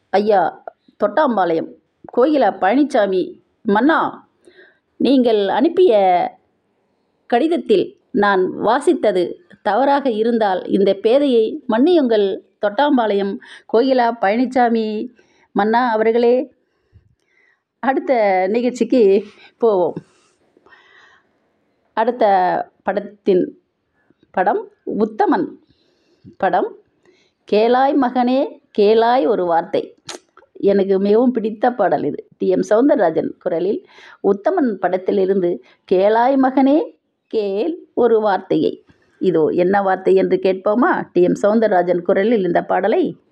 ஐயா தொட்டாம்பாளையம் கோகிலா பழனிசாமி மன்னா நீங்கள் அனுப்பிய கடிதத்தில் நான் வாசித்தது தவறாக இருந்தால் இந்த பேதையை மன்னியுங்கள் தொட்டாம்பாளையம் கோகிலா பழனிசாமி மன்னா அவர்களே அடுத்த நிகழ்ச்சிக்கு போவோம் அடுத்த படத்தின் படம் உத்தமன் படம் கேளாய் மகனே கேளாய் ஒரு வார்த்தை எனக்கு மிகவும் பிடித்த பாடல் இது டி எம் சௌந்தரராஜன் குரலில் உத்தமன் படத்திலிருந்து கேளாய் மகனே கேள் ஒரு வார்த்தையை இதோ என்ன வார்த்தை என்று கேட்போமா டி எம் சௌந்தரராஜன் குரலில் இந்த பாடலை